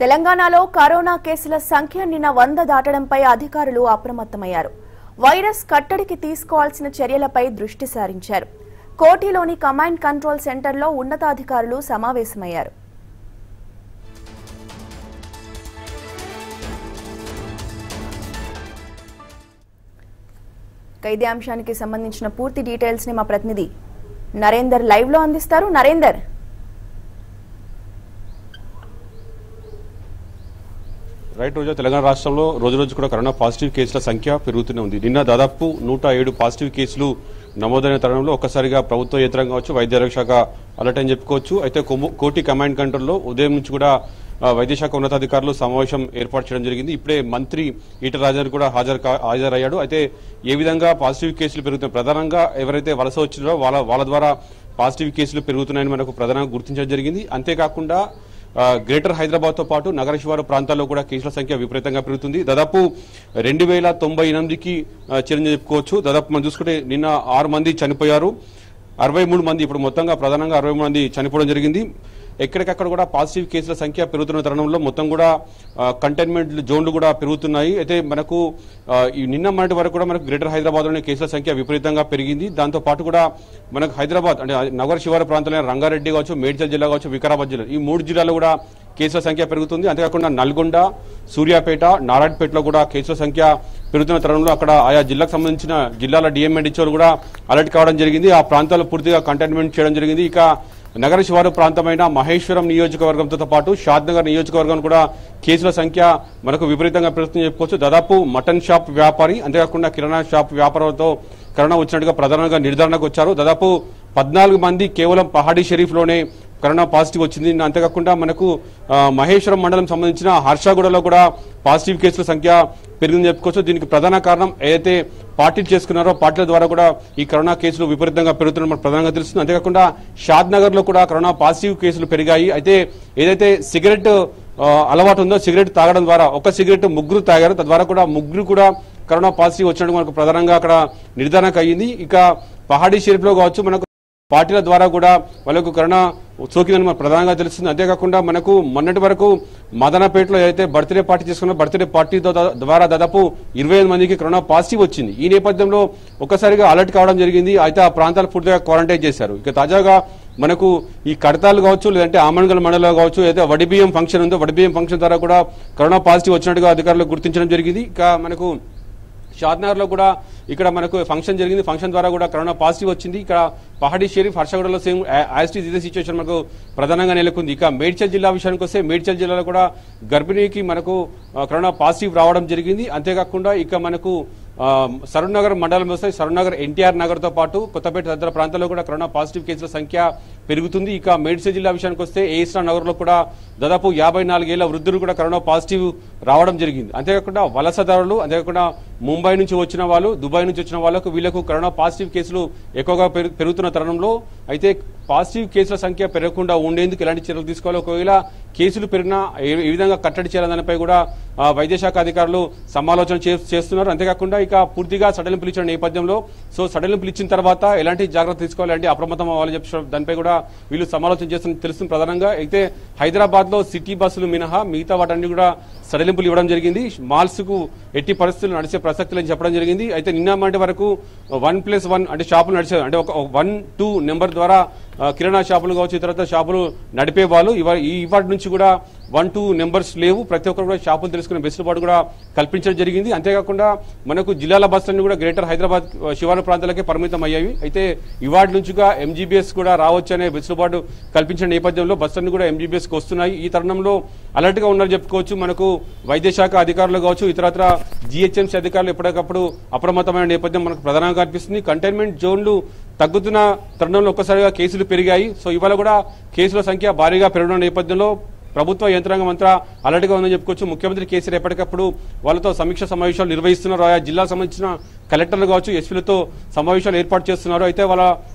తెలంగాణలో కరోనా కేసుల సంఖ్య నిన్న వంద దాటడంపై అధికారులు అప్రమత్తమయ్యారు వైరస్ కట్టడికి తీసుకోవాల్సిన చర్యలపై దృష్టి సారించారు కోటిలోని కమాండ్ కంట్రోల్ సెంటర్లో ఉన్నతాధికారులు సమావేశమయ్యారు ఇక ఇదే అంశానికి సంబంధించిన పూర్తి డీటెయిల్స్ ని మా ప్రతినిధి నరేందర్ లైవ్ లో అందిస్తారు నరేందర్ రైట్ రోజు తెలంగాణ రాష్ట్రంలో రోజు రోజు కూడా కరోనా పాజిటివ్ కేసుల సంఖ్య పెరుగుతూనే ఉంది నిన్న దాదాపు నూట ఏడు పాజిటివ్ కేసులు నమోదైన తరుణంలో ఒక్కసారిగా ప్రభుత్వ యంత్రాంగం కావచ్చు వైద్య ఆరోగ్య శాఖ అలర్ట్ అని చెప్పుకోవచ్చు అయితే కొమ్ము- కోటి కమాండ్ కంట్రోల్లో ఉదయం నుంచి కూడా ఆ, వైద్య శాఖ ఉన్నతాధికారులు సమావేశం ఏర్పాటు చేయడం జరిగింది ఇప్పుడే మంత్రి ఈట రాజన్ కూడా హాజరు కా- హాజరయ్యాడు అయితే ఏ విధంగా పాజిటివ్ కేసులు పెరుగుతున్నాయి ప్రధానంగా ఎవరైతే వలస వచ్చినారో వాళ్ళ వాళ్ళ ద్వారా పాజిటివ్ కేసులు పెరుగుతున్నాయని మనకు ప్రధానంగా గుర్తించడం జరిగింది అంతేకాకుండా ఆ, గ్రేటర్ హైదరాబాద్ తో పాటు నగర శివారు ప్రాంతాల్లో కూడా కేసుల సంఖ్య విపరీతంగా పెరుగుతుంది దాదాపు రెండు వేల తొంభై ఎనిమిదికి ఆ, చేరిందని చెప్పుకోవచ్చు దాదాపు మనం చూసుకుంటే నిన్న ఆరు మంది చనిపోయారు అరవై మూడు మంది ఇప్పుడు మొత్తంగా ప్రధానంగా అరవై మూడు మంది చనిపోవడం జరిగింది ఎక్కడికక్కడ కూడా పాజిటివ్ కేసుల సంఖ్య పెరుగుతున్న తరుణంలో మొత్తం కూడా కంటైన్మెంట్ జోన్లు కూడా పెరుగుతున్నాయి అయితే మనకు ఆ, ఈ నిన్న మొన్నటి వరకు కూడా మనకు గ్రేటర్ హైదరాబాద్లోని కేసుల సంఖ్య విపరీతంగా పెరిగింది దాంతో పాటు కూడా మనకు హైదరాబాద్ అంటే నగర శివారు ప్రాంతంలో రంగారెడ్డి కావచ్చు మేడ్చల్ జిల్లా కావచ్చు వికారాబాద్ జిల్లా ఈ మూడు జిల్లాలో కూడా కేసుల సంఖ్య పెరుగుతుంది అంతేకాకుండా నల్గొండ సూర్యాపేట నారాయణపేటలో కూడా కేసుల సంఖ్య పెరుగుతున్న తరుణంలో అక్కడ ఆయా జిల్లాకు సంబంధించిన జిల్లాల డిఎంఎడిచోలు కూడా అలర్ట్ కావడం జరిగింది ఆ ప్రాంతాలు పూర్తిగా కంటైన్మెంట్ చేయడం జరిగింది ఇక నగర శివారు ప్రాంతమైన మహేశ్వరం నియోజకవర్గంతో పాటు షాద్నగర్ నియోజకవర్గం కూడా కేసుల సంఖ్య మనకు విపరీతంగా పెరుగుతుందని చెప్పుకోవచ్చు దాదాపు మటన్ షాప్ వ్యాపారి అంతేకాకుండా కిరాణా షాప్ వ్యాపారంతో కరోనా వచ్చినట్టుగా ప్రధానంగా నిర్ధారణకు వచ్చారు దాదాపు పద్నాలుగు మంది కేవలం పహాడీ షరీఫ్లోనే కరోనా పాజిటివ్ వచ్చింది అంతేకాకుండా మనకు ఆ, మహేశ్వరం మండలం సంబంధించిన హర్షాగూడలో కూడా పాజిటివ్ కేసుల సంఖ్య పెరిగిందని చెప్పుకోవచ్చు దీనికి ప్రధాన కారణం ఏదైతే పార్టీలు చేసుకున్నారో పార్టీల ద్వారా కూడా ఈ కరోనా కేసులు విపరీతంగా పెరుగుతున్న మనకు ప్రధానంగా తెలుస్తుంది అంతేకాకుండా షాద్ నగర్ లో కూడా కరోనా పాజిటివ్ కేసులు పెరిగాయి అయితే ఏదైతే సిగరెట్ ఆ, అలవాటు ఉందో సిగరెట్ తాగడం ద్వారా ఒక సిగరెట్ ముగ్గురు తాగారు తద్వారా కూడా ముగ్గురు కూడా కరోనా పాజిటివ్ వచ్చినట్టు మనకు ప్రధానంగా అక్కడ నిర్ధారణకు అయ్యింది ఇక పహాడీ షరీఫ్లో కావచ్చు మనకు పార్టీల ద్వారా కూడా వాళ్ళకు కరోనా సోకిందని మనకు ప్రధానంగా తెలుస్తుంది అంతేకాకుండా మనకు మొన్నటి వరకు మదనపేటలో ఏదైతే బర్త్డే పార్టీ చేసుకున్న బర్త్డే పార్టీ దో- ద్వారా దాదాపు ఇరవై ఐదు మందికి కరోనా పాజిటివ్ వచ్చింది ఈ నేపథ్యంలో ఒక్కసారిగా అలర్ట్ కావడం జరిగింది అయితే ఆ ప్రాంతాలు పూర్తిగా క్వారంటైన్ చేశారు ఇక తాజాగా మనకు ఈ కడతాలు కావచ్చు లేదంటే ఆమన్గల్ మండలంలో కావచ్చు ఏదైతే వడిబియ్యం ఫంక్షన్ ఉందో వడిబియ్యం ఫంక్షన్ ద్వారా కూడా కరోనా పాజిటివ్ వచ్చినట్టుగా అధికారులు గుర్తించడం జరిగింది ఇక మనకు షాద్నగర్ లో కూడా ఇక్కడ మనకు ఫంక్షన్ జరిగింది ఫంక్షన్ ద్వారా కూడా కరోనా పాజిటివ్ వచ్చింది ఇక్కడ పహాడీ షరీఫ్ హర్షగూడలో సేమ్ యాజిటీస్ ఇదే సిచ్యువేషన్ మనకు ప్రధానంగా నెలకొంది ఇక మేడ్చల్ జిల్లా విషయానికి వస్తే మేడ్చల్ జిల్లాలో కూడా గర్భిణీకి మనకు ఆ, కరోనా పాజిటివ్ రావడం జరిగింది అంతేకాకుండా ఇక మనకు ఆ, సరూర్ నగర్ మండలం వస్తే సరూర్ నగర్ ఎన్టీఆర్ నగర్ తో పాటు కొత్తపేట తదితర ప్రాంతాల్లో కూడా కరోనా పాజిటివ్ కేసుల సంఖ్య పెరుగుతుంది ఇక మేడ్చల్ జిల్లా విషయానికి వస్తే ఏస్రా నగర్ లో కూడా దాదాపు యాభై నాలుగేళ్ల వృద్ధులు కూడా కరోనా పాజిటివ్ రావడం జరిగింది అంతేకాకుండా వలసదారులు అంతేకాకుండా ముంబై నుంచి వచ్చిన వాళ్ళు దుబాయ్ నుంచి వచ్చిన వాళ్ళకు వీళ్ళకు కరోనా పాజిటివ్ కేసులు ఎక్కువగా పెరు- పెరుగుతున్న తరుణంలో అయితే పాజిటివ్ కేసుల సంఖ్య పెరగకుండా ఉండేందుకు ఎలాంటి చర్యలు తీసుకోవాలి ఒకవేళ కేసులు పెరిగినా ఏ ఏ విధంగా కట్టడి చేయాలనే దానిపై కూడా ఆ, వైద్య శాఖ అధికారులు సమాలోచన చే- చేస్తున్నారు అంతేకాకుండా ఇక పూర్తిగా సడలింపులు ఇచ్చిన నేపథ్యంలో సో సడలింపులు ఇచ్చిన తర్వాత ఎలాంటి జాగ్రత్త తీసుకోవాలి అంటే అప్రమత్తం అవ్వాలని చెప్పి దానిపై కూడా వీళ్ళు సమాలోచన చేస్తున్న తెలుస్తుంది ప్రధానంగా అయితే హైదరాబాద్ లో సిటీ బస్సులు మినహా మిగతా వాటన్ని కూడా సడలింపులు ఇవ్వడం జరిగింది మాల్స్ కు ఎట్టి పరిస్థితులు నడిచే ప్రసక్తి లేని చెప్పడం జరిగింది అయితే నిన్న మొన్నటి వరకు వన్ ప్లస్ వన్ అంటే షాపులు నడిచే అంటే ఒక వన్ టూ నెంబర్ ద్వారా ఆ, కిరాణా షాపులు కావచ్చు ఇతరత్ర షాపులు నడిపే వాళ్ళు ఇవ ఈ ఇవాటి నుంచి కూడా వన్ టూ నెంబర్స్ లేవు ప్రతి ఒక్కరు కూడా షాపులు తెలుసుకునే వెసులుబాటు కూడా కల్పించడం జరిగింది అంతేకాకుండా మనకు జిల్లాల బస్సులన్నీ కూడా గ్రేటర్ హైదరాబాద్ ఆ, శివారు ప్రాంతాలకే పరిమితం అయ్యాయి అయితే ఇవాటి నుంచిగా ఎంజీబీఎస్ కూడా రావచ్చు అనే వెసులుబాటు కల్పించిన నేపథ్యంలో బస్సులన్నీ కూడా ఎంజీబీఎస్ కి వస్తున్నాయి ఈ తరుణంలో అలర్ట్ గా ఉన్నారని చెప్పుకోవచ్చు మనకు వైద్య శాఖ అధికారులు కావచ్చు ఇతరత్ర జిహెచ్ఎంసీ అధికారులు ఎప్పటికప్పుడు అప్రమత్తమైన నేపథ్యం మనకు ప్రధానంగా కనిపిస్తుంది కంటైన్మెంట్ జోన్లు తగ్గుతున్న తరుణంలో ఒక్కసారిగా కేసులు పెరిగాయి సో ఇవాళ కూడా కేసుల సంఖ్య భారీగా పెరగడం నేపథ్యంలో ప్రభుత్వ యంత్రాంగం అంతా అలర్ట్గా ఉందని చెప్పుకోవచ్చు ముఖ్యమంత్రి కేసీఆర్ ఎప్పటికప్పుడు వాళ్ళతో సమీక్ష సమావేశాలు నిర్వహిస్తున్నారు ఆయా జిల్లాకు సంబంధించిన కలెక్టర్లు కావచ్చు ఎస్పీలతో సమావేశాలు ఏర్పాటు చేస్తున్నారు అయితే వాళ్ళ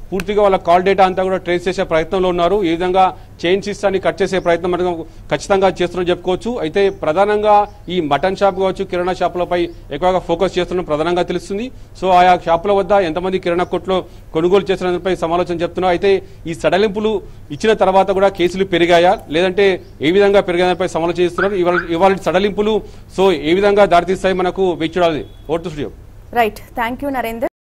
పూర్తిగా వాళ్ళ కాల్ డేటా అంతా కూడా ట్రేస్ చేసే ప్రయత్నంలో ఉన్నారు ఈ విధంగా చైన్ సిస్టాన్ని కట్ చేసే ప్రయత్నం మనం ఖచ్చితంగా చేస్తున్నాం చెప్పుకోవచ్చు అయితే ప్రధానంగా ఈ మటన్ షాప్ కావచ్చు కిరాణా షాపులపై ఎక్కువగా ఫోకస్ చేస్తున్నాం ప్రధానంగా తెలుస్తుంది సో ఆయా షాపుల వద్ద ఎంతమంది కిరాణా కొట్లో కొనుగోలు చేస్తున్నపై సమాలోచన చెప్తున్నారు అయితే ఈ సడలింపులు ఇచ్చిన తర్వాత కూడా కేసులు పెరిగాయా లేదంటే ఏ విధంగా పెరిగాయపై సమాలోచన చేస్తున్నారు ఇవాళ ఇవాళ సడలింపులు సో ఏ విధంగా దారితీస్తాయి మనకు వేచి చూడాలి ఓటు studio right thank you Narender